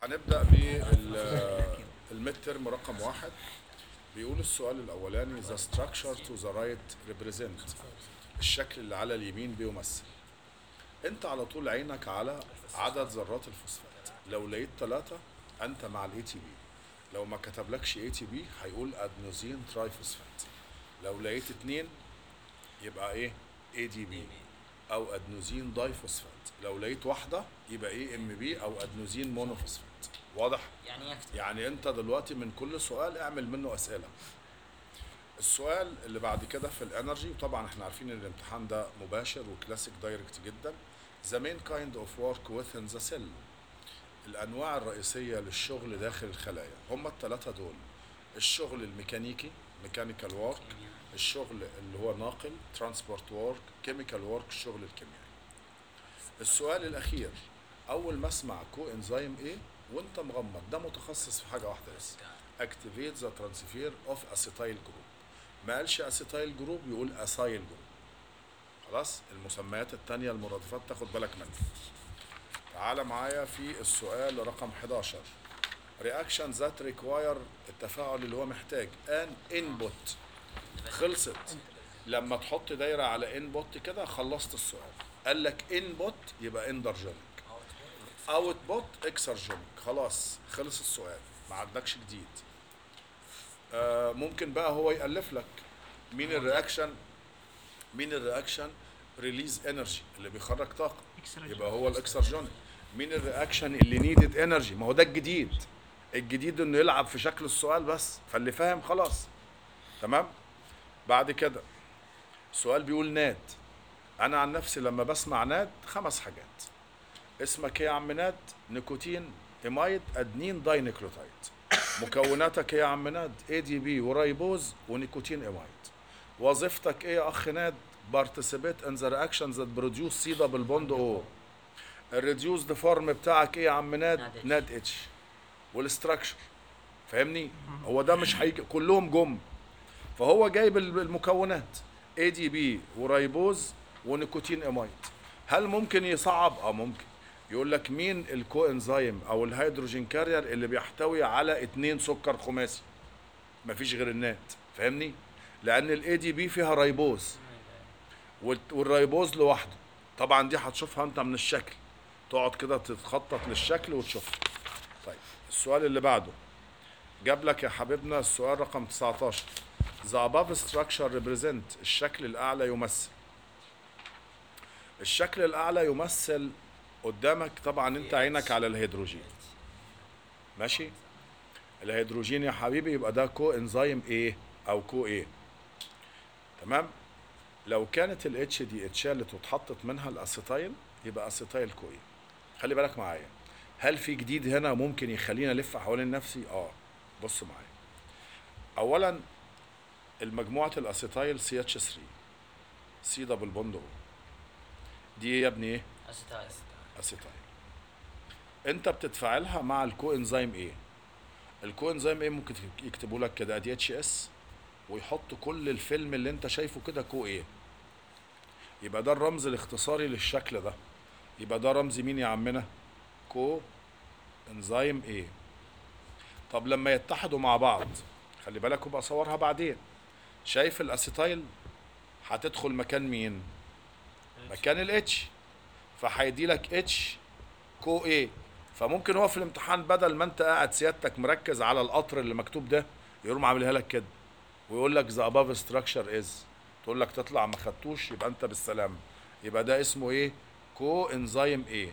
هنبدا بالميد ترم رقم واحد بيقول السؤال الاولاني the structure to the right represent الشكل اللي على اليمين بيمثل انت على طول عينك على عدد ذرات الفوسفات لو لقيت ثلاثة انت مع الاي تي بي لو ما كتبلكش اي تي بي هيقول ادنوزين ترايفوسفات لو لقيت اتنين يبقى ايه اي دي بي او ادنوزين دايفوسفات لو لقيت واحدة يبقى ايه ام بي او ادنوزين مونوفوسفات واضح يعني يكتب يعني انت دلوقتي من كل سؤال اعمل منه اسئله السؤال اللي بعد كده في الانرجي وطبعا احنا عارفين ان الامتحان ده مباشر وكلاسيك دايركت جدا the main kind of work within the cell الانواع الرئيسيه للشغل داخل الخلايا هم الثلاثه دول الشغل الميكانيكي ميكانيكال وورك الشغل اللي هو ناقل ترانسبورت وورك كيميكال وورك الشغل الكيميائي السؤال الاخير اول ما اسمع كو انزيم ايه وانت مغمض ده متخصص في حاجه واحده بس اكتيفيت ذا ترانسفير اوف اسيتايل جروب ما قالش اسيتايل جروب يقول اسايل جروب خلاص المسميات التانية المرادفات تاخد بالك منها تعال معايا في السؤال رقم 11 رياكشن ذات ريكواير التفاعل اللي هو محتاج ان انبوت خلصت لما تحط دايره على انبوت كده خلصت السؤال قال لك انبوت يبقى اندرجينيك اوت بوت اكسرجينيك خلاص خلص السؤال ما عندكش جديد آه ممكن بقى هو يالف لك مين الرياكشن مين الرياكشن ريليز انرجي اللي بيخرج طاقه يبقى هو الاكسرجينيك مين الرياكشن اللي نيدد انرجي ما هو ده الجديد الجديد انه يلعب في شكل السؤال بس فاللي فاهم خلاص تمام بعد كده السؤال بيقول ناد انا عن نفسي لما بسمع ناد خمس حاجات اسمك ايه يا عم ناد نيكوتين امايد ادنين داينيكلوتايد مكوناتك ايه يا عم ناد اي دي بي ورايبوز ونيكوتين امايد وظيفتك ايه يا اخ ناد بارتيسيبيت ان ذا رياكشنز ذات بروديوس سي دبل بوند او الريديوسد فورم بتاعك ايه يا عم ناد ناد اتش. ناد اتش والاستراكشر فاهمني هو ده مش هيجي كلهم جم فهو جايب الم- المكونات اي دي بي ورايبوز ونيكوتين امايد هل ممكن يصعب اه ممكن يقول لك مين الكو انزيم او الهيدروجين كارير اللي بيحتوي على اتنين سكر خماسي مفيش غير النات فاهمني لان الاي دي بي فيها رايبوز وال- والرايبوز لوحده طبعا دي هتشوفها انت من الشكل تقعد كده تتخطط للشكل وتشوفها طيب السؤال اللي بعده جاب لك يا حبيبنا السؤال رقم 19 The above structure represent الشكل الأعلى يمثل الشكل الأعلى يمثل قدامك طبعا أنت عينك على الهيدروجين ماشي الهيدروجين يا حبيبي يبقى ده كو انزيم ايه او كو ايه تمام لو كانت الاتش دي اتشالت واتحطت منها الاسيتايل يبقى اسيتايل كو ايه خلي بالك معايا هل في جديد هنا ممكن يخلينا نلف حوالين نفسي اه بص معايا اولا المجموعه الاسيتايل سي اتش 3 سي دبل بوند او دي يا ابني ايه أستاذ اسيتايل انت بتتفاعلها مع الكو انزيم ايه الكو انزيم ايه ممكن يكتبوا لك كده دي اتش اس ويحط كل الفيلم اللي انت شايفه كده كو ايه يبقى ده الرمز الاختصاري للشكل ده يبقى ده رمز مين يا عمنا كو انزيم ايه طب لما يتحدوا مع بعض خلي بالك وبقى صورها بعدين شايف الاسيتايل هتدخل مكان مين مكان الاتش فهيدي لك اتش كو ايه فممكن هو في الامتحان بدل ما انت قاعد سيادتك مركز على القطر اللي مكتوب ده يقوم عاملها لك كده ويقول لك ذا above structure از تقول لك تطلع ما خدتوش يبقى انت بالسلامه يبقى ده اسمه ايه كو انزيم ايه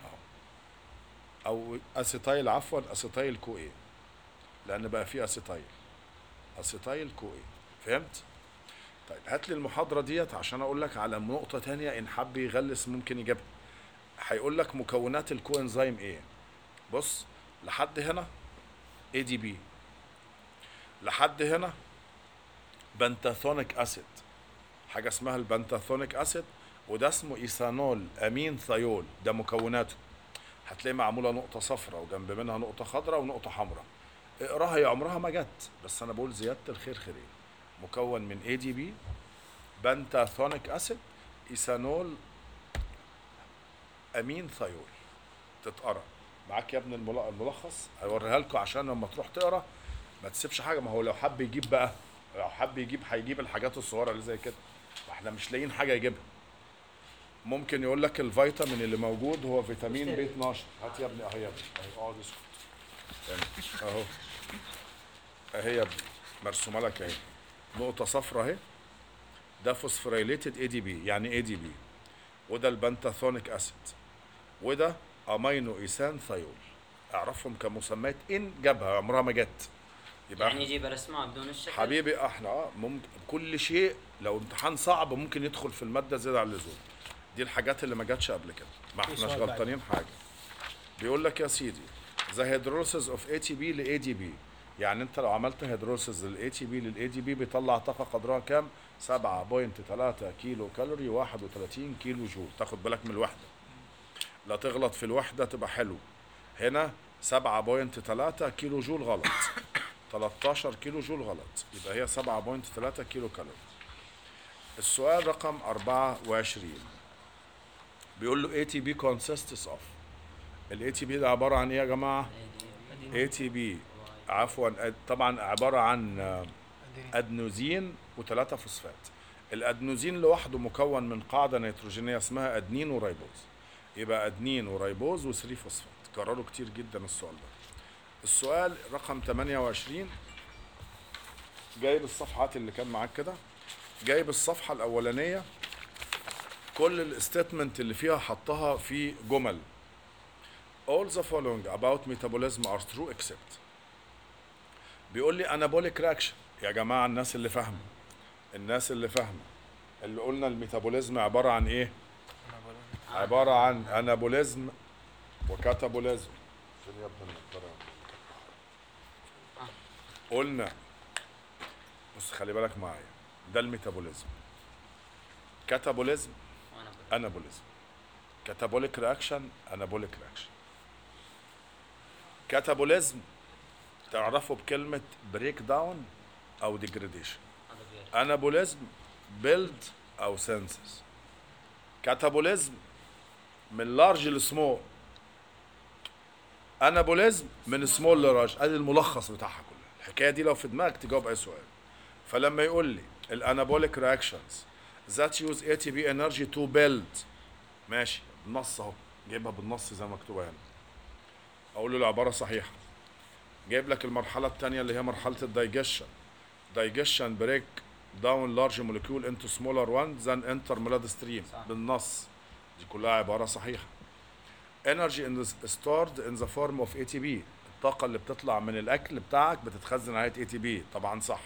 او اسيتايل عفوا اسيتايل كو ايه لان بقى في اسيتايل اسيتايل كو ايه فهمت طيب هات لي المحاضره ديت عشان اقول لك على نقطه تانية ان حب يغلس ممكن يجيبها هيقول لك مكونات الكو انزيم ايه بص لحد هنا اي دي بي لحد هنا بنتاثونيك اسيد حاجه اسمها البنتاثونيك اسيد وده اسمه ايثانول امين ثيول ده مكوناته هتلاقي معموله نقطه صفراء وجنب منها نقطه خضراء ونقطه حمراء اقراها هي عمرها ما جت بس انا بقول زياده الخير خيرين مكون من اي دي بي بنتاثونيك اسيد ايثانول امين ثيول تتقرا معاك يا ابني المل- الملخص هوريها لكم عشان لما تروح تقرا ما تسيبش حاجه ما هو لو حب يجيب بقى لو حب يجيب هيجيب الحاجات الصغيره اللي زي كده واحنا مش لاقيين حاجه يجيبها ممكن يقول لك الفيتامين اللي موجود هو فيتامين بي 12 هات يا ابني اهي يا ابني اهي اقعد اسكت تاني. اهو اهي يا ابني مرسومه لك اهي نقطه صفرا اهي ده فوسفوريليتد اي دي بي يعني اي دي بي وده البنتاثونيك اسيد وده امينو ايثان ثايول اعرفهم كمسميات ان جابها عمرها ما جت يبقى يعني يجيب الاسماء بدون الشكل حبيبي احنا اه ممكن كل شيء لو امتحان صعب ممكن يدخل في الماده زياده عن اللزوم دي الحاجات اللي ما جاتش قبل كده ما في احناش سؤال بعد. غلطانين حاجه بيقول لك يا سيدي ذا هيدروسيس اوف اي تي بي لاي دي بي يعني انت لو عملت هيدروسيس للاي تي بي للاي دي بي بيطلع طاقه قدرها كام 7.3 كيلو كالوري 31 كيلو جول تاخد بالك من الوحده لا تغلط في الوحده تبقى حلو هنا 7.3 كيلو جول غلط 13 كيلو جول غلط يبقى هي 7.3 كيلو كالوري السؤال رقم 24 بيقول له ATP consists of ال ATP ده عبارة عن ايه يا جماعة؟ ATP عفوا أد- طبعا عبارة عن آه، ادنوزين وثلاثة فوسفات الادنوزين لوحده مكون من قاعدة نيتروجينية اسمها ادنين وريبوز يبقى ادنين وريبوز و3 فوسفات كرروا كتير جدا السؤال ده السؤال رقم 28 جايب الصفحات اللي كان معاك كده جايب الصفحة الأولانية كل الستيتمنت اللي فيها حطها في جمل all the following about metabolism are true except بيقول لي anabolic reaction يا جماعة الناس اللي فاهمة الناس اللي فاهمة اللي قلنا الميتابوليزم عبارة عن ايه عبارة عن انابوليزم وكاتابوليزم فين يا ابن النضارة؟ قلنا بص خلي بالك معايا ده الميتابوليزم كاتابوليزم وأنا بقول. انابوليزم كاتابوليك رياكشن انابوليك رياكشن كاتابوليزم تعرفه بكلمة بريك داون أو ديجريديشن هذا بيعرف. انابوليزم بيلد أو سينسس كاتابوليزم من لارج لسمول انابوليزم من سمول للارج ادي الملخص بتاعها كلها الحكايه دي لو في دماغك تجاوب اي سؤال فلما يقول لي الانابوليك رياكشنز ذات يوز اي تي بي انرجي تو بيلد ماشي بالنص اهو جايبها بالنص زي ما مكتوبه هنا اقول له العباره صحيحه جايب لك المرحله الثانيه اللي هي مرحله الدايجيشن digestion break down large molecule into smaller ones than enter blood stream صح. بالنص دي كلها عبارة صحيحة energy in the stored in the form of ATP الطاقة اللي بتطلع من الأكل بتاعك بتتخزن على ATP طبعا صح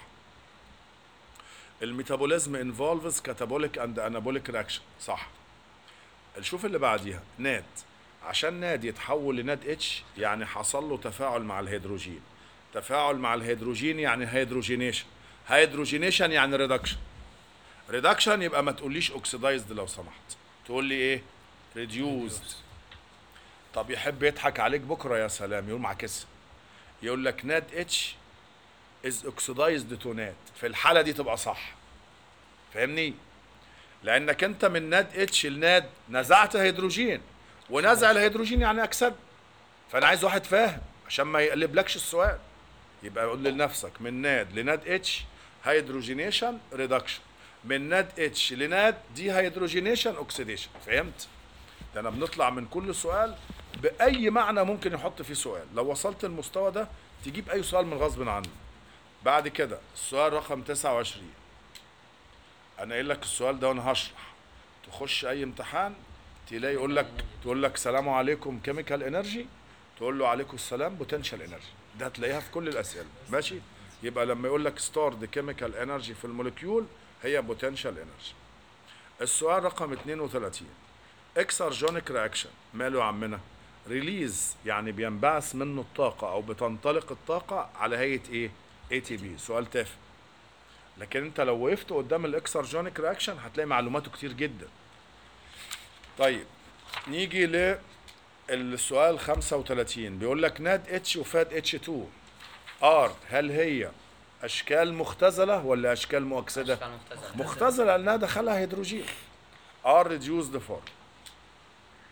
الميتابوليزم involves catabolic and anabolic reaction صح شوف اللي بعديها ناد عشان ناد يتحول لناد اتش يعني حصل له تفاعل مع الهيدروجين تفاعل مع الهيدروجين يعني هيدروجينيشن هيدروجينيشن يعني ريدكشن ريدكشن يبقى ما تقوليش اوكسيدايزد لو سمحت تقول لي ايه ريديوزد طب يحب يضحك عليك بكره يا سلام يقول معاكسها يقول لك ناد اتش از اوكسيدايزد تو ناد في الحاله دي تبقى صح فاهمني لانك انت من ناد اتش لناد نزعت هيدروجين ونزع الهيدروجين يعني اكسد فانا عايز واحد فاهم عشان ما يقلبلكش السؤال يبقى قول لنفسك من ناد لناد اتش هيدروجينيشن ريدكشن من ناد اتش لناد دي هيدروجينيشن اوكسيديشن فهمت ده انا بنطلع من كل سؤال باي معنى ممكن يحط فيه سؤال لو وصلت المستوى ده تجيب اي سؤال من غصب عنك بعد كده السؤال رقم 29 انا قايل لك السؤال ده وانا هشرح تخش اي امتحان تلاقي يقول لك تقول لك سلام عليكم كيميكال انرجي تقول له عليكم السلام بوتنشال انرجي ده هتلاقيها في كل الاسئله ماشي يبقى لما يقول لك ستورد كيميكال انرجي في الموليكيول هي بوتنشال انرجي السؤال رقم 32 اكسرجونيك رياكشن ماله يا عمنا ريليز يعني بينبعث منه الطاقه او بتنطلق الطاقه على هيئه ايه اي تي بي سؤال تافه لكن انت لو وقفت قدام الاكسرجونيك رياكشن هتلاقي معلوماته كتير جدا طيب نيجي للسؤال 35 بيقول لك ناد اتش وفاد اتش 2 ار هل هي اشكال مختزله ولا اشكال مؤكسده أشكال مختزلة. مختزله لانها دخلها هيدروجين ار ريديوزد فورم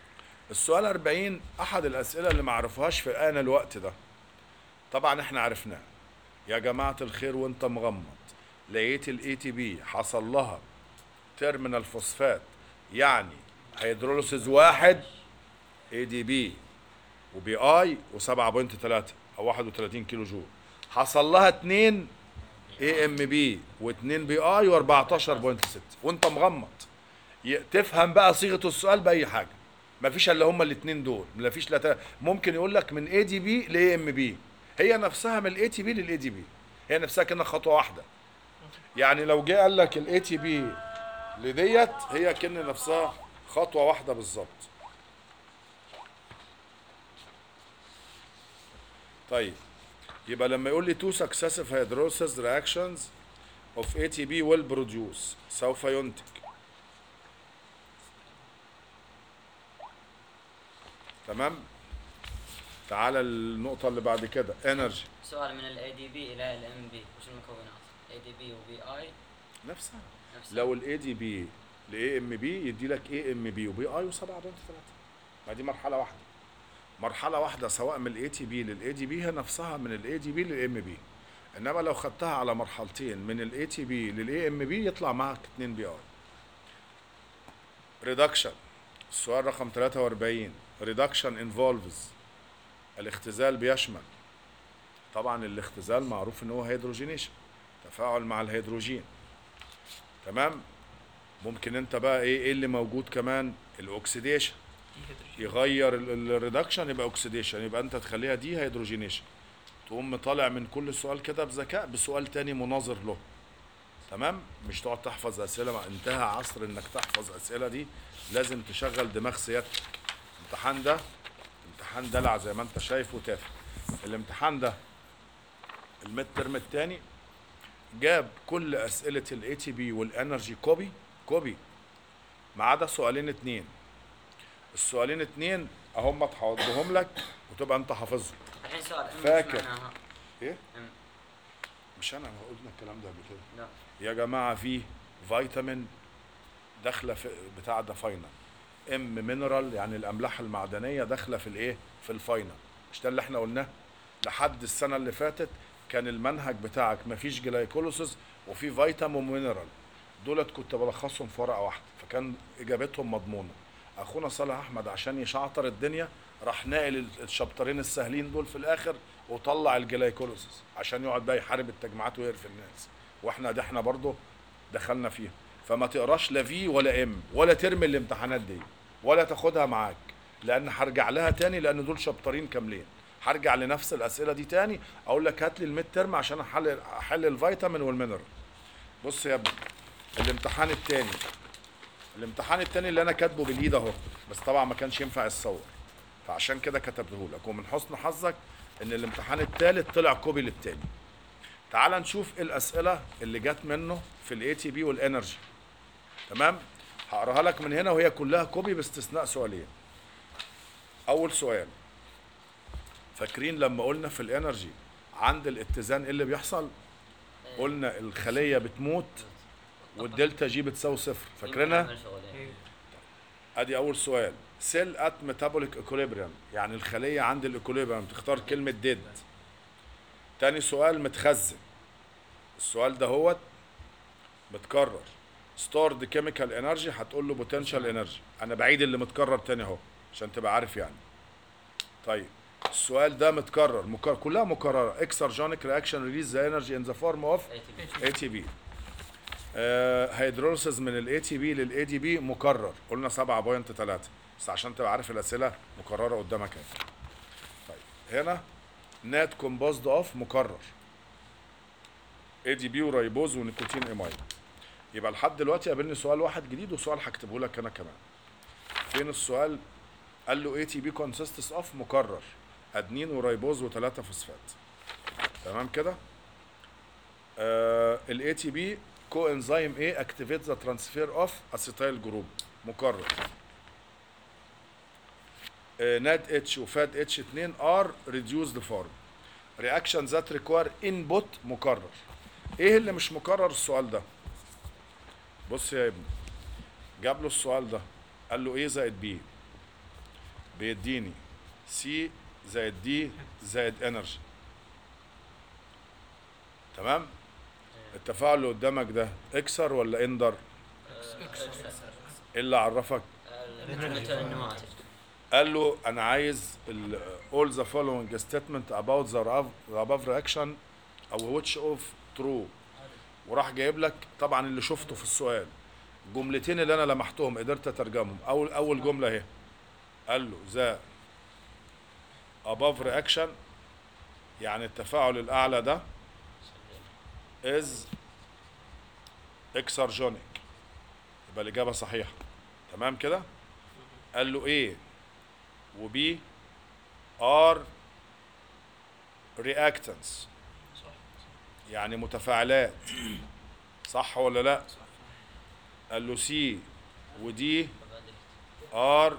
السؤال 40 احد الاسئله اللي ما عرفوهاش في انا الوقت ده طبعا احنا عرفناه يا جماعه الخير وانت مغمض لقيت الاي تي بي حصل لها تيرمينال فوسفات يعني هيدروليسيز واحد اي دي بي وبي اي و7.3 او 31 كيلو جول حصل لها 2 اي ام بي و2 بي اي و14.6 وانت مغمض ي- تفهم بقى صيغه السؤال باي حاجه مفيش الا هما الاثنين دول مفيش لا تا- ممكن يقول لك من اي دي بي لاي ام بي هي نفسها من الاي تي بي للاي دي بي هي نفسها كأنها خطوه واحده يعني لو جه قال لك الاي تي بي لديت هي كأن نفسها خطوه واحده بالظبط طيب يبقى لما يقول لي two successive hydrolysis reactions of ATP will produce سوف ينتج تمام تعالى النقطة اللي بعد كده energy سؤال من الاي دي بي الى الام بي وش المكونات؟ اي دي بي وبي اي نفسها نفسها لو الاي دي بي لاي ام بي يدي لك اي ام بي وبي اي و7.3 ما دي مرحلة واحدة مرحلة واحدة سواء من الاي تي بي للاي دي بي هي نفسها من الاي دي بي للاي ام بي انما لو خدتها على مرحلتين من الاي تي بي للاي ام بي يطلع معك 2 بي اي ريدكشن السؤال رقم 43 ريدكشن انفولفز الاختزال بيشمل طبعا الاختزال معروف ان هو هيدروجينيشن تفاعل مع الهيدروجين تمام ممكن انت بقى ايه ايه اللي موجود كمان الاكسيديشن يغير الريدكشن يبقى اوكسيديشن يبقى انت تخليها دي هيدروجينيشن تقوم طالع من كل سؤال كده بذكاء بسؤال تاني مناظر له تمام مش تقعد تحفظ اسئله ما انتهى عصر انك تحفظ اسئله دي لازم تشغل دماغ سيادتك الامتحان ده امتحان دلع زي ما انت شايف وتافه الامتحان ده الميد ترم التاني جاب كل اسئله الاي تي بي والانرجي كوبي كوبي ما عدا سؤالين اتنين السؤالين اتنين اهم هحوضهم لك وتبقى انت حافظهم الحين سؤال ام فاكر. ايش معناها؟ ايه ام مش انا ما قلنا الكلام ده قبل كده لا يا جماعه في فيتامين داخله في بتاع ده فاينل ام مينرال يعني الاملاح المعدنيه داخله في الايه في الفاينل مش ده اللي احنا قلناه لحد السنه اللي فاتت كان المنهج بتاعك مفيش جلايكولوسيس وفي فيتامين ومينرال دولت كنت بلخصهم في ورقه واحده فكان اجابتهم مضمونه اخونا صالح احمد عشان يشعطر الدنيا راح ناقل الشابترين السهلين دول في الاخر وطلع الجلايكولوسيس عشان يقعد بقى يحارب التجمعات ويقرف الناس واحنا ده احنا برضه دخلنا فيها فما تقراش لا في ولا ام ولا ترمي الامتحانات دي ولا تاخدها معاك لان هرجع لها تاني لان دول شابترين كاملين هرجع لنفس الاسئله دي تاني اقول لك هات لي الميد ترم عشان احل احل الفيتامين والمينرال بص يا ابني الامتحان التاني الامتحان التاني اللي انا كاتبه بالايد اهو بس طبعا ما كانش ينفع يتصور فعشان كده كتبته لك ومن حسن حظك ان الامتحان التالت طلع كوبي للتاني تعال نشوف ايه الاسئله اللي جت منه في الاي تي بي والانرجي تمام هقراها لك من هنا وهي كلها كوبي باستثناء سؤالين اول سؤال فاكرين لما قلنا في الانرجي عند الاتزان ايه اللي بيحصل قلنا الخليه بتموت والدلتا جي بتساوي صفر فاكرينها نعمل شغلين. ادي اول سؤال سيل ات ميتابوليك اكوليبريم يعني الخليه عند الاكوليبريم تختار كلمه ديد تاني سؤال متخزن السؤال ده هو متكرر ستورد كيميكال انرجي هتقول له بوتنشال انرجي انا بعيد اللي متكرر تاني اهو عشان تبقى عارف يعني طيب السؤال ده متكرر مكرر كلها مكرره اكسرجونيك رياكشن ريليز ذا انرجي ان ذا فورم اوف ATP. اي تي بي هيدروليسيس من الاي تي بي للاي دي بي مكرر قلنا 7.3 بس عشان تبقى عارف الاسئله مكرره قدامك اهي طيب هنا نات كومبوزد اوف مكرر اي دي بي ورايبوز ونيكوتين امايل يبقى لحد دلوقتي قابلني سؤال واحد جديد وسؤال هكتبه لك انا كمان فين السؤال قال له اي تي بي كونسيستس اوف مكرر ادنين ورايبوز وثلاثه فوسفات تمام كده الاي تي بي كو انزيم ايه اكتيفيت ذا ترانسفير اوف اسيتايل جروب مكرر ناد اتش وفاد اتش 2 ار ريديوسد فورم رياكشن ذات ريكوير انبوت مكرر ايه اللي مش مكرر السؤال ده بص يا ابني جاب له السؤال ده قال له ايه زائد بي بيديني سي زائد دي زائد انرجي تمام التفاعل اللي قدامك ده اكسر ولا اندر ايه اللي عرفك مثل النماذج قال له انا عايز ال- all the following statement about the above- the above reaction او which of true وراح جايب لك طبعا اللي شفته في السؤال الجملتين اللي انا لمحتهم قدرت اترجمهم اول اول جمله اهي قال له ذا above reaction يعني التفاعل الاعلى ده is exergonic يبقى الاجابه صحيحه تمام كده قال له ايه وبي ار reactants يعني متفاعلات صح ولا لا قال له سي ودي ار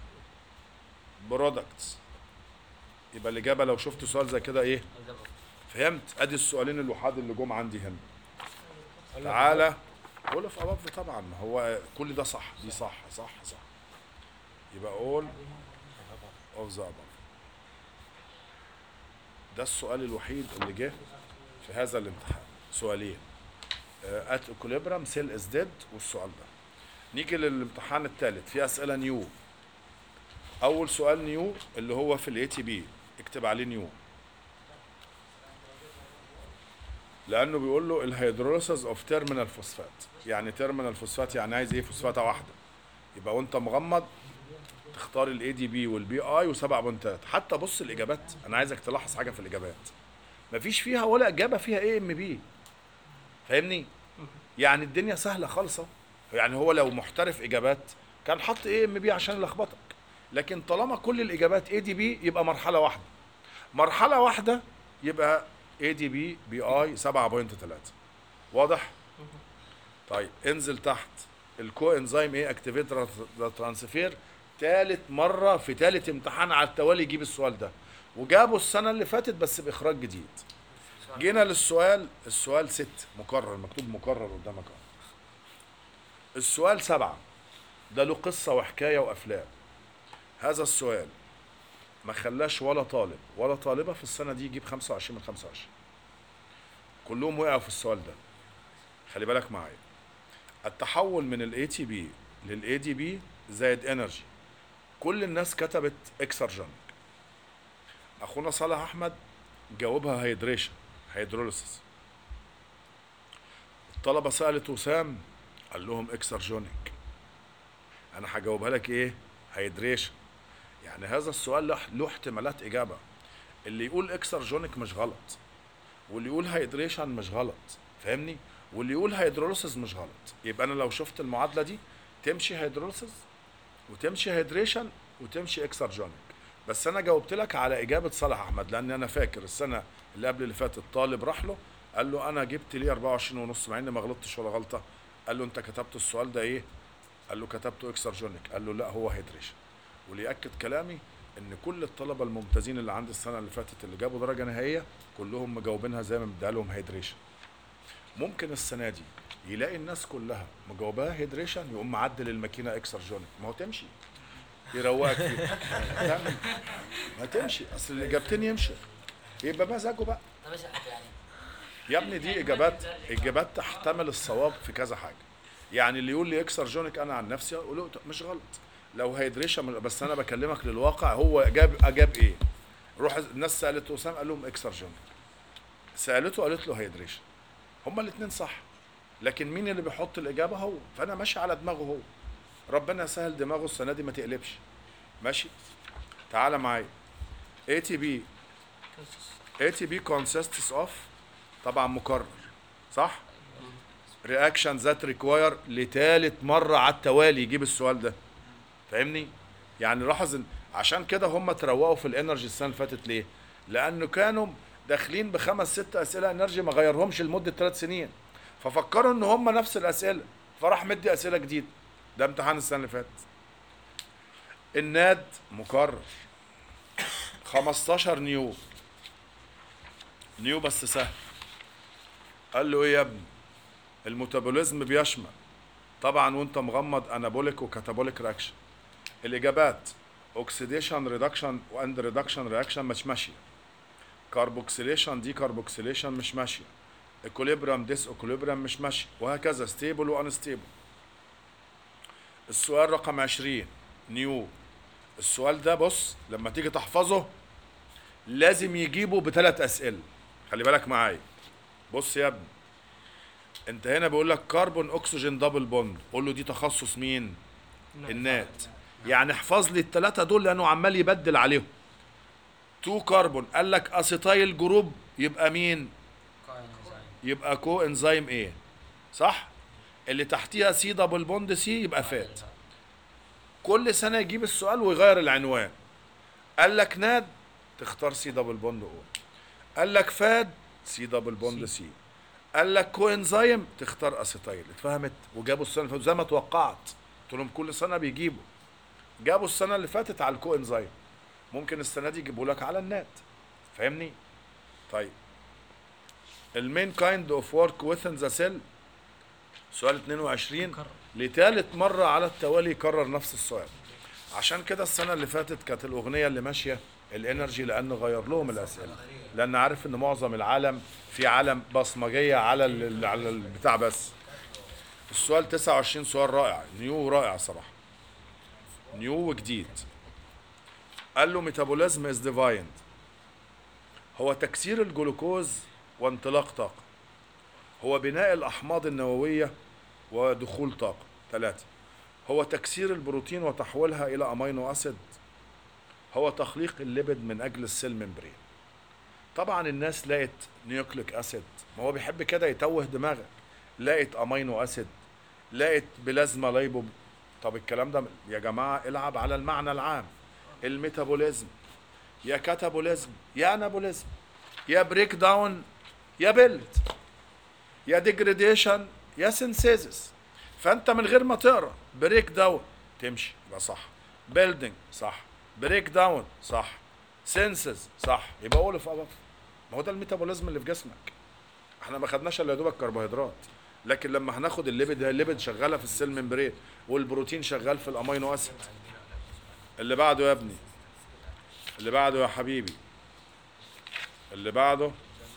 برودكتس يبقى الاجابه لو شفت سؤال زي كده ايه فهمت ادي السؤالين الوحاد اللي جم عندي هنا تعالى قول في اباف طبعا ما هو كل ده صح دي صح صح صح يبقى all of the above ده السؤال الوحيد اللي جه في هذا الامتحان سؤالين ات اكوليبرام سيل از ديد والسؤال ده نيجي للامتحان الثالث في اسئله نيو اول سؤال نيو اللي هو في الاي تي بي اكتب عليه نيو لانه بيقول له الهيدروليسيس اوف تيرمينال فوسفات يعني تيرمينال فوسفات يعني عايز ايه فوسفاته واحده يبقى وانت مغمض تختار الاي دي بي والبي اي وسبع بنتات حتى بص الاجابات انا عايزك تلاحظ حاجه في الاجابات مفيش فيها ولا اجابه فيها اي ام بي فاهمني يعني الدنيا سهله خالصه يعني هو لو محترف اجابات كان حط اي ام بي عشان يلخبطك لكن طالما كل الاجابات اي دي بي يبقى مرحله واحده مرحله واحده يبقى اي دي بي بي اي 7.3 واضح طيب انزل تحت الكو انزيم ايه اكتيفيت ترانسفير تالت مره في تالت امتحان على التوالي يجيب السؤال ده وجابه السنه اللي فاتت بس باخراج جديد جينا للسؤال السؤال ست مكرر مكتوب مكرر قدامك اهو السؤال سبعة ده له قصة وحكاية وأفلام هذا السؤال ما خلاش ولا طالب ولا طالبة في السنة دي يجيب 25 من 25 كلهم وقعوا في السؤال ده خلي بالك معايا التحول من الاي تي بي للاي دي بي زائد انرجي كل الناس كتبت اكسرجنك اخونا صالح احمد جاوبها هيدريشن هيدروليسيس الطلبه سالت وسام قال لهم اكسرجونيك انا هجاوبها لك ايه هيدريشن يعني هذا السؤال له له احتمالات اجابه اللي يقول اكسرجونيك مش غلط واللي يقول هيدريشن مش غلط فاهمني واللي يقول هيدروليسيس مش غلط يبقى انا لو شفت المعادله دي تمشي هيدروليسيس وتمشي هيدريشن وتمشي اكسرجونيك بس انا جاوبت لك على اجابه صالح احمد لان انا فاكر السنه اللي قبل اللي فاتت الطالب راح له قال له انا جبت ليه 24 ونص مع اني ما غلطتش ولا غلطه قال له انت كتبت السؤال ده ايه قال له كتبته اكسرجونيك قال له لا هو هيدريشن واللي ياكد كلامي ان كل الطلبه الممتازين اللي عندي السنه اللي فاتت اللي جابوا درجه نهائيه كلهم مجاوبينها زي ما مديها لهم هيدريشن ممكن السنه دي يلاقي الناس كلها مجاوباها هيدريشن يقوم معدل الماكينه اكسرجونيك ما هو تمشي يروقك فيها تعمل ما تمشي اصل الاجابتين يمشي يبقى مزاجه بقى طب ايش يعني يا ابني دي اجابات اجابات تحتمل الصواب في كذا حاجه يعني اللي يقول لي اكسرجونيك انا عن نفسي اقول له مش غلط لو هيدريشن بس انا بكلمك للواقع هو اجاب اجاب ايه روح الناس سالته وسام قال لهم اكسرجونيك سالته قالت له هيدريشن هما الاثنين صح لكن مين اللي بيحط الاجابه هو فانا ماشي على دماغه هو ربنا يسهل دماغه السنه دي ما تقلبش ماشي تعالى معايا اي تي بي اي تي بي consists of طبعا مكرر صح رياكشن ذات ريكواير لتالت مره على التوالي يجيب السؤال ده فاهمني يعني لاحظ ان عشان كده هم تروقوا في الانرجي السنه اللي فاتت ليه لانه كانوا داخلين بخمس ست اسئله انرجي ما غيرهمش لمده ثلاث سنين ففكروا ان هم نفس الاسئله فراح مدي اسئله جديده ده امتحان السنه اللي فاتت الناد مكرر 15 نيو نيو بس سهل قال له ايه يا ابني الميتابوليزم بيشمل طبعا وانت مغمض انابوليك وكاتابوليك رياكشن الاجابات اوكسيديشن ريدكشن واند ريدكشن رياكشن مش ماشيه كاربوكسيليشن دي كاربوكسيليشن مش ماشيه اكوليبرام ديس اكوليبرام مش ماشي وهكذا ستيبل وانستيبل السؤال رقم 20 نيو السؤال ده بص لما تيجي تحفظه لازم يجيبه بثلاث اسئله خلي بالك معايا بص يا ابني انت هنا بيقول لك كربون اكسجين دبل بوند قول له دي تخصص مين النات يعني احفظ لي الثلاثه دول لانه عمال يبدل عليهم تو كربون قال لك اسيتايل جروب يبقى مين كوينزايم يبقى كو انزيم ايه صح اللي تحتيها سي دبل بوند سي يبقى فات كل سنه يجيب السؤال ويغير العنوان قال لك ناد تختار سي دبل بوند او قال لك فاد سي دبل بوند سي قال لك كو انزيم تختار اسيتايل اتفهمت وجابوا السنه اللي فاتت زي ما توقعت قلت لهم كل سنه بيجيبوا جابوا السنه اللي فاتت على الكو انزيم ممكن السنه دي يجيبوا لك على النات فاهمني طيب المين كايند اوف ورك within ذا سيل سؤال 22 لثالث مرة على التوالي يكرر نفس السؤال عشان كده السنة اللي فاتت كانت الأغنية اللي ماشية الانرجي لأنه غير لهم الأسئلة لأن عارف إن معظم العالم في عالم بصمجية على ال- على البتاع بس السؤال 29 سؤال رائع نيو رائع صراحة نيو وجديد قال له ميتابوليزم از ديفايند هو تكسير الجلوكوز وانطلاق طاقة هو بناء الأحماض النووية ودخول طاقة ثلاثة هو تكسير البروتين وتحويلها إلى أمينو أسيد هو تخليق الليبيد من أجل السيل ممبرين طبعا الناس لقت نيوكليك أسيد ما هو بيحب كده يتوه دماغك لقت أمينو أسيد لقت بلازما لايبو طب الكلام ده يا جماعة العب على المعنى العام الميتابوليزم يا كاتابوليزم يا انابوليزم يا بريك داون يا بيلد يا ديجريديشن يا سينثيزس فانت من غير ما تقرا بريك داون تمشي يبقى صح بيلدينج صح بريك داون صح سينسز صح يبقى قول في أبط. ما هو ده الميتابوليزم اللي في جسمك احنا ما خدناش الا يا دوبك كربوهيدرات لكن لما هناخد الليبيد هي الليبيد شغاله في السيل ممبرين والبروتين شغال في الامينو اسيد اللي بعده يا ابني اللي بعده يا حبيبي اللي بعده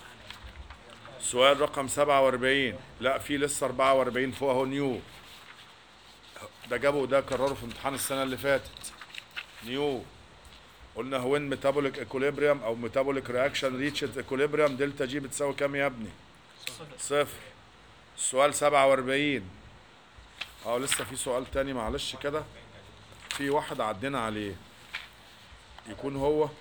سؤال رقم 47 لا في لسه 44 فوق اهو نيو ده جابوا ده كرروا في امتحان السنه اللي فاتت نيو قلنا وين ميتابوليك ايكوليبريم او ميتابوليك رياكشن ريتشت ايكوليبريم دلتا جي بتساوي كام يا ابني صفر السؤال 47 اه لسه في سؤال تاني معلش كده في واحد عدينا عليه يكون هو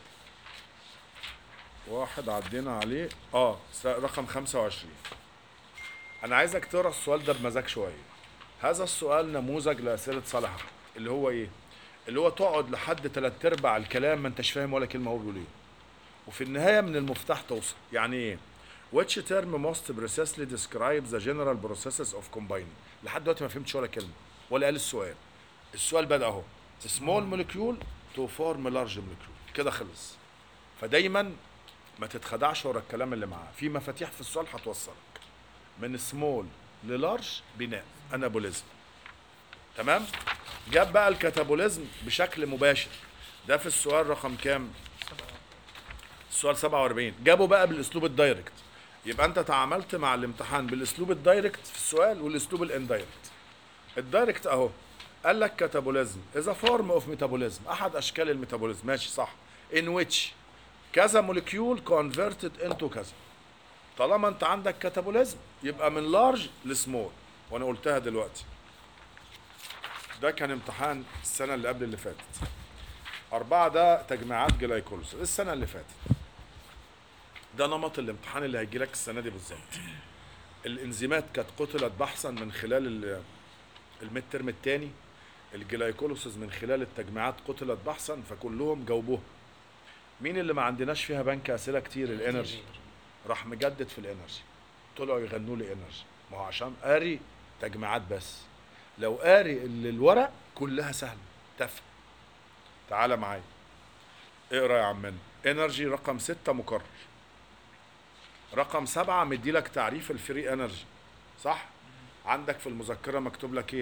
واحد عدينا عليه اه س- رقم 25 انا عايزك تقرا السؤال ده بمزاج شويه هذا السؤال نموذج لاسئله صالح أحمد. اللي هو ايه اللي هو تقعد لحد تلات ارباع الكلام ما انتش فاهم ولا كلمه هو بيقول ايه وفي النهايه من المفتاح توصل يعني ايه which term most precisely describes the general processes of combining لحد دلوقتي ما فهمتش ولا كلمه ولا قال السؤال السؤال بدا اهو small molecule to form large molecule كده خلص فدايما ما تتخدعش ورا الكلام اللي معاه في مفاتيح في السؤال هتوصلك من سمول للارج بناء انابوليزم تمام جاب بقى الكاتابوليزم بشكل مباشر ده في السؤال رقم كام السؤال 47 جابه بقى بالاسلوب الدايركت يبقى انت تعاملت مع الامتحان بالاسلوب الدايركت في السؤال والاسلوب الاندايركت الدايركت اهو قال لك كاتابوليزم از فورم اوف ميتابوليزم احد اشكال الميتابوليزم ماشي صح ان ويتش كذا موليكيول كونفرتد انتو كذا طالما انت عندك كاتابوليزم يبقى من لارج لسمول وانا قلتها دلوقتي ده كان امتحان السنه اللي قبل اللي فاتت أربعة ده تجميعات جلايكولوس السنة اللي فاتت ده نمط الامتحان اللي هيجي لك السنة دي بالظبط الانزيمات كانت قتلت بحثا من خلال ال- الميد ترم الثاني الجلايكولوسز من خلال التجميعات قتلت بحثا فكلهم جاوبوها مين اللي ما عندناش فيها بنك اسئله كتير الانرجي راح مجدد في الانرجي طلعوا يغنوا لي انرجي ما هو عشان قاري تجميعات بس لو قاري اللي الورق كلها سهله تافهه تعالى معايا اقرا يا عمنا انرجي رقم ستة مكرر رقم سبعة مدي لك تعريف الفري انرجي صح عندك في المذكرة مكتوب لك ايه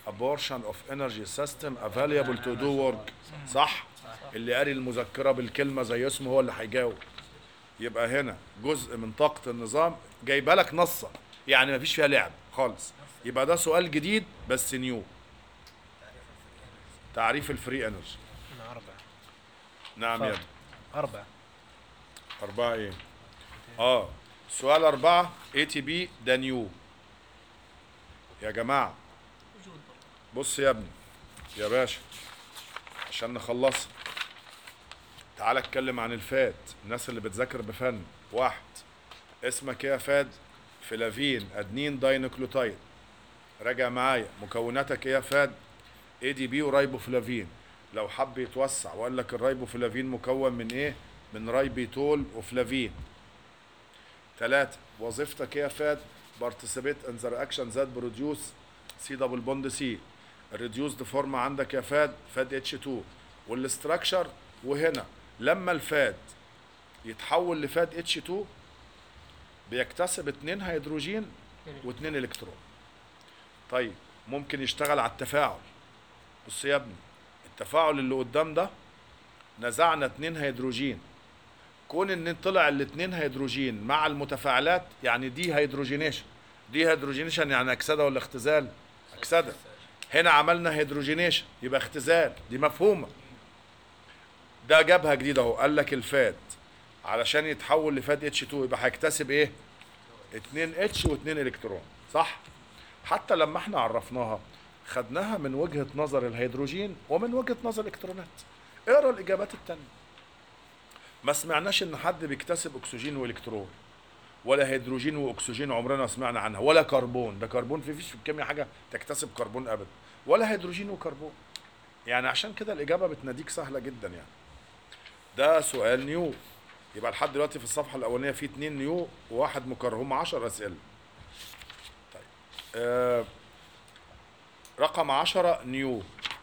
abortion of energy system available to do work صح اللي قاري المذكره بالكلمه زي اسمه هو اللي هيجاوب يبقى هنا جزء من طاقه النظام جايبه لك نصه يعني مفيش فيها لعب خالص يبقى ده سؤال جديد بس نيو تعريف الفري انرجي هنا أربعة نعم يا فرق. أربعة أربعة إيه؟ آه سؤال أربعة اي تي بي ده نيو يا جماعة بص يا ابني يا باشا عشان نخلص تعال اتكلم عن الفات الناس اللي بتذاكر بفن واحد اسمك ايه يا فاد فلافين ادنين داينوكلوتايد راجع معايا مكوناتك ايه يا فاد اي دي بي ورايبوفلافين لو حب يتوسع وقال لك الرايبوفلافين مكون من ايه من رايبيتول وفلافين ثلاثة وظيفتك ايه يا فاد participate in the reaction that produce سي دبل بوند سي الريديوسد فورم عندك يا فاد فاد اتش 2 والاستراكشر وهنا لما الفاد يتحول لفاد اتش 2 بيكتسب اتنين هيدروجين واتنين الكترون طيب ممكن يشتغل على التفاعل بص يا ابني التفاعل اللي قدام ده نزعنا اتنين هيدروجين كون ان طلع الاتنين هيدروجين مع المتفاعلات يعني دي هيدروجينيشن دي هيدروجينيشن يعني اكسده ولا اختزال اكسده هنا عملنا هيدروجينيشن يبقى اختزال دي مفهومه ده جابها جديده اهو قال لك الفات علشان يتحول لفات اتش 2 يبقى هيكتسب ايه 2 اتش و2 الكترون صح حتى لما احنا عرفناها خدناها من وجهه نظر الهيدروجين ومن وجهه نظر الالكترونات اقرا الاجابات التانية ما سمعناش ان حد بيكتسب اكسجين والكترون ولا هيدروجين واكسجين عمرنا ما سمعنا عنها ولا كربون ده كربون في فيش في الكيمياء حاجه تكتسب كربون ابدا ولا هيدروجين وكربون يعني عشان كده الاجابه بتناديك سهله جدا يعني ده سؤال نيو يبقى لحد دلوقتي في الصفحه الاولانيه في اتنين نيو وواحد مكرر هم 10 اسئله طيب آه رقم 10 نيو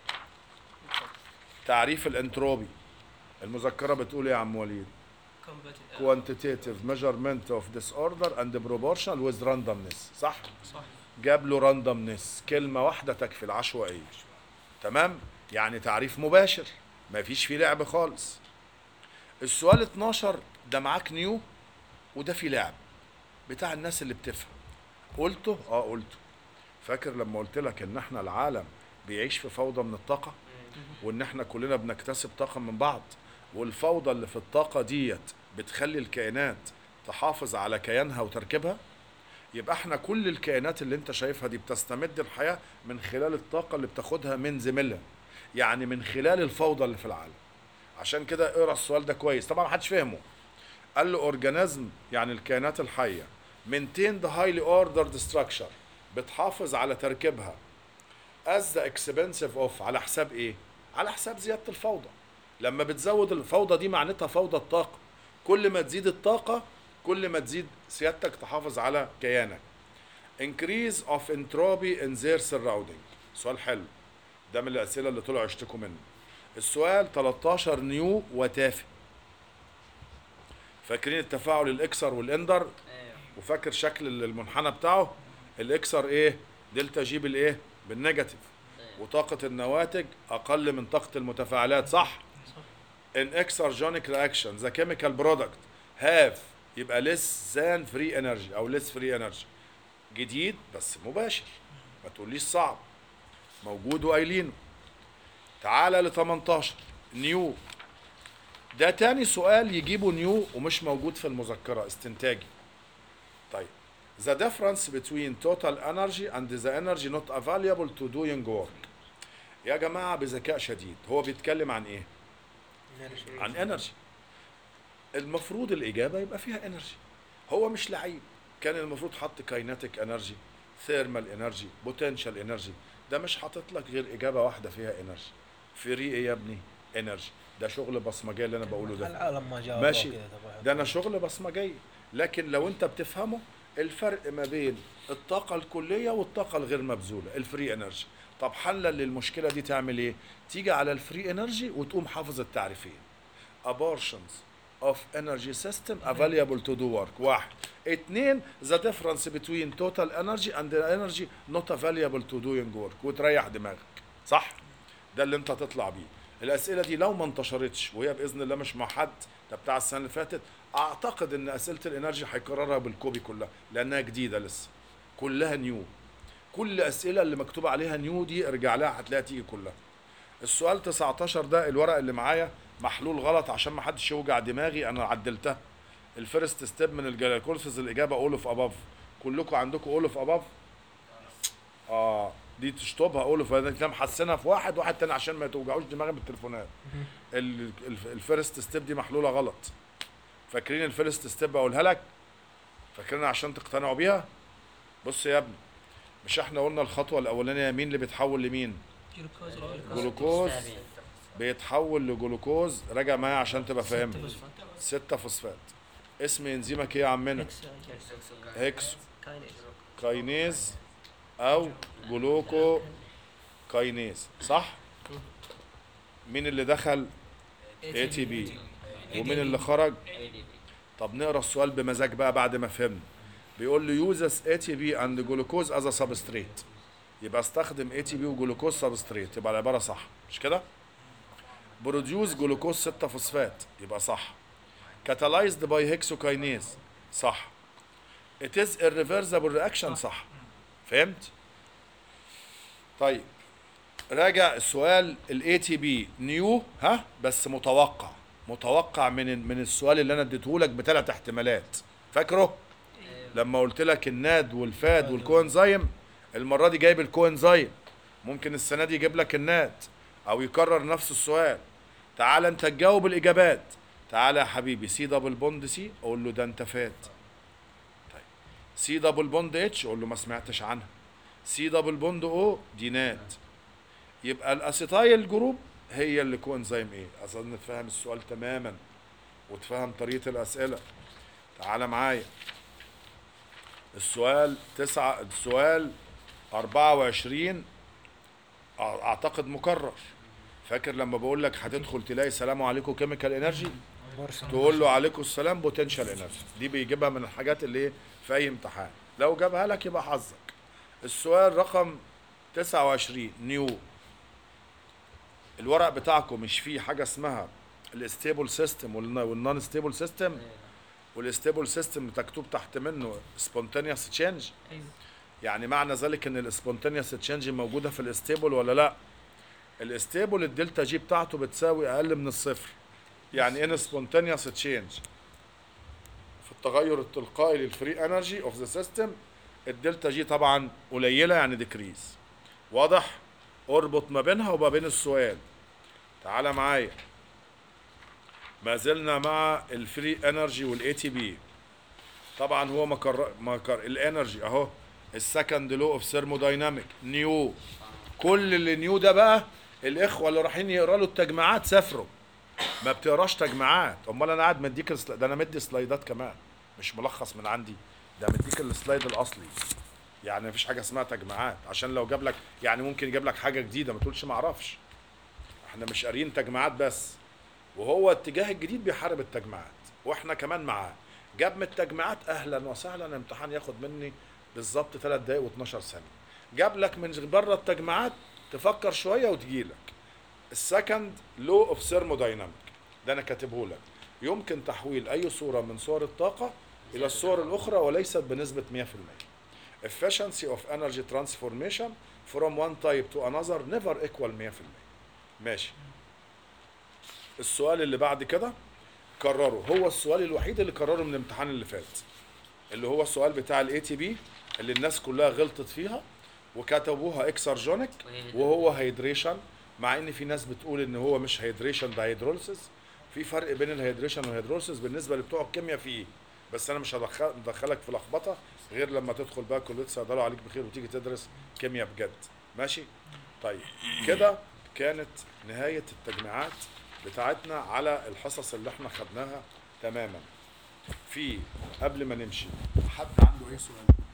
تعريف الانتروبي المذكره بتقول ايه يا عم وليد quantitative measurement of disorder and proportional with randomness صح صح جاب له randomness كلمة واحدة تكفي العشوائية تمام يعني تعريف مباشر ما فيش فيه لعب خالص السؤال 12 ده معاك نيو وده فيه لعب بتاع الناس اللي بتفهم قلته اه قلته فاكر لما قلت لك ان احنا العالم بيعيش في فوضى من الطاقة وان احنا كلنا بنكتسب طاقة من بعض والفوضى اللي في الطاقة ديت بتخلي الكائنات تحافظ على كيانها وتركيبها يبقى احنا كل الكائنات اللي انت شايفها دي بتستمد الحياة من خلال الطاقة اللي بتاخدها من زميلها يعني من خلال الفوضى اللي في العالم عشان كده اقرا السؤال ده كويس طبعا محدش فهمه قال له اورجانيزم يعني الكائنات الحية maintained highly ordered structure بتحافظ على تركيبها as the expensive of على حساب ايه على حساب زيادة الفوضى لما بتزود الفوضى دي معناتها فوضى الطاقة كل ما تزيد الطاقة كل ما تزيد سيادتك تحافظ على كيانك increase of entropy in their surrounding سؤال حلو ده من الأسئلة اللي طلعوا يشتكوا منه السؤال 13 نيو وتافه فاكرين التفاعل الاكسر والاندر ايوه وفاكر شكل المنحنى بتاعه الاكسر ايه دلتا جي بالايه بالنيجاتيف وطاقة النواتج أقل من طاقة المتفاعلات صح؟ In exergonic reaction the chemical product have يبقى less than free energy أو less free energy جديد بس مباشر ما تقوليش صعب موجود وقايلينه تعالى ل 18 نيو ده تاني سؤال يجيبه نيو ومش موجود في المذكرة استنتاجي طيب the difference between total energy and the energy not available to doing work يا جماعة بذكاء شديد هو بيتكلم عن ايه عن انرجي المفروض الاجابة يبقى فيها انرجي هو مش لعيب كان المفروض حط كايناتيك انرجي ثيرمال انرجي بوتنشال انرجي ده مش حاطط لك غير اجابة واحدة فيها انرجي فري ايه يا ابني انرجي ده شغل بصمجية اللي انا بقوله ده العالم ما جاوب ماشي كده طبعا ده انا شغل بصمجيه لكن لو انت بتفهمه الفرق ما بين الطاقة الكلية والطاقة الغير مبذولة الفري انرجي طب حلا للمشكلة دي تعمل ايه تيجي على الفري انرجي وتقوم حافظ التعريفين abortions of energy system available to do work واحد اتنين the difference between total energy and the energy not available to doing work وتريح دماغك صح ده اللي انت هتطلع بيه الاسئله دي لو ما انتشرتش وهي باذن الله مش مع حد ده بتاع السنه اللي فاتت اعتقد ان اسئله الانرجي هيكررها بالكوبي كلها لانها جديده لسه كلها نيو كل اسئله اللي مكتوب عليها نيو دي ارجع لها هتلاقيها تيجي كلها السؤال 19 ده الورق اللي معايا محلول غلط عشان ما حدش يوجع دماغي انا عدلتها الفيرست ستيب من الجلايكوليسيس الاجابه اول اوف اباف كلكم عندكم اول اوف اباف اه دي تشطبها اول اوف انا محسنها في واحد واحد تاني عشان ما توجعوش دماغي بالتليفونات ال- ال- الفيرست ستيب دي محلوله غلط فاكرين الفيرست ستيب اقولها لك فاكرينها عشان تقتنعوا بيها بص يا ابني مش احنا قلنا الخطوه الاولانيه مين اللي بيتحول لمين جلوكوز بيتحول لجلوكوز راجع معايا عشان تبقى فاهمها ستة فوسفات اسم انزيمك ايه يا عمنا هيكس كاينيز او جلوكو كاينيز صح مين اللي دخل اي تي بي ومين اللي خرج اي دي بي طب نقرا السؤال بمزاج بقى بعد ما فهمنا بيقول لي يوزس اي تي بي اند جلوكوز از سبستريت يبقى استخدم اي تي بي وجلوكوز سبستريت يبقى العباره صح مش كده بروديوس جلوكوز 6 فوسفات يبقى صح كاتالايزد باي هيكسوكاينيز صح it is irreversible reaction صح فهمت طيب راجع السؤال الاي تي بي نيو ها بس متوقع متوقع من من السؤال اللي انا اديته لك بثلاث احتمالات فاكره لما قلت لك الناد والفاد والكوانزايم المره دي جايب الكوانزايم ممكن السنه دي يجيب لك الناد او يكرر نفس السؤال تعال انت تجاوب الاجابات تعال يا حبيبي سي دبل بوند سي اقول له ده انت فات طيب سي دبل بوند اتش اقول له ما سمعتش عنها سي دبل بوند او دي ناد يبقى الاسيتايل جروب هي اللي كوانزايم ايه اظن تفهم السؤال تماما وتفهم طريقه الاسئله تعال معايا السؤال تسعة السؤال 24 أع- اعتقد مكرر فاكر لما بقول لك هتدخل تلاقي سلام عليكم كيميكال انرجي تقول له عليكم السلام بوتنشال انرجي دي بيجيبها من الحاجات اللي إيه في اي امتحان لو جابها لك يبقى حظك السؤال رقم 29 نيو الورق بتاعكم مش فيه حاجه اسمها الستيبل سيستم والنون ستيبل سيستم والستيبل سيستم مكتوب تحت منه سبونتينيوس تشينج ايوه يعني معنى ذلك ان السبونتينيوس تشينج موجوده في الاستيبل ولا لا الاستيبل الدلتا جي بتاعته بتساوي اقل من الصفر يعني ان سبونتينيوس تشينج في التغير التلقائي للفري انرجي اوف ذا سيستم الدلتا جي طبعا قليله يعني ديكريز واضح اربط ما بينها وما بين السؤال تعالى معايا ما زلنا مع الفري انرجي والاي تي بي طبعا هو مكر مكر الانرجي اهو السكند لو اوف ثيرمودايناميك نيو كل اللي نيو ده بقى الاخوه اللي رايحين يقرا له التجميعات سافروا ما بتقراش تجميعات امال انا قاعد مديك السلا- ده انا مدي سلايدات كمان مش ملخص من عندي ده مديك السلايد الاصلي يعني مفيش حاجه اسمها تجميعات عشان لو جاب لك يعني ممكن يجيب لك حاجه جديده ما تقولش ما اعرفش احنا مش قاريين تجميعات بس وهو اتجاه الجديد بيحارب التجميعات واحنا كمان معاه جاب من التجميعات اهلا وسهلا الامتحان ياخد مني بالظبط 3 دقايق و12 ثانيه جاب لك من بره التجميعات تفكر شويه وتجيلك السكند لو اوف ثيرمودايناميك ده انا كاتبه لك يمكن تحويل اي صوره من صور الطاقه الى الصور الاخرى وليست بنسبه 100% efficiency of energy transformation from one type to another never equal 100% ماشي السؤال اللي بعد كده كرره هو السؤال الوحيد اللي كرره من الامتحان اللي فات اللي هو السؤال بتاع الاي تي بي اللي الناس كلها غلطت فيها وكتبوها اكسرجونيك وهو هيدريشن مع ان في ناس بتقول ان هو مش هيدريشن ده هيدروليسيس في فرق بين الهيدريشن والهيدروليسيس بالنسبه لبتوع الكيمياء في ايه بس انا مش هدخل مدخلك في لخبطه غير لما تدخل بقى كليه صيدله عليك بخير وتيجي تدرس كيمياء بجد ماشي طيب كده كانت نهايه التجميعات بتاعتنا على الحصص اللي احنا خدناها تماما في قبل ما نمشي حد عنده اي سؤال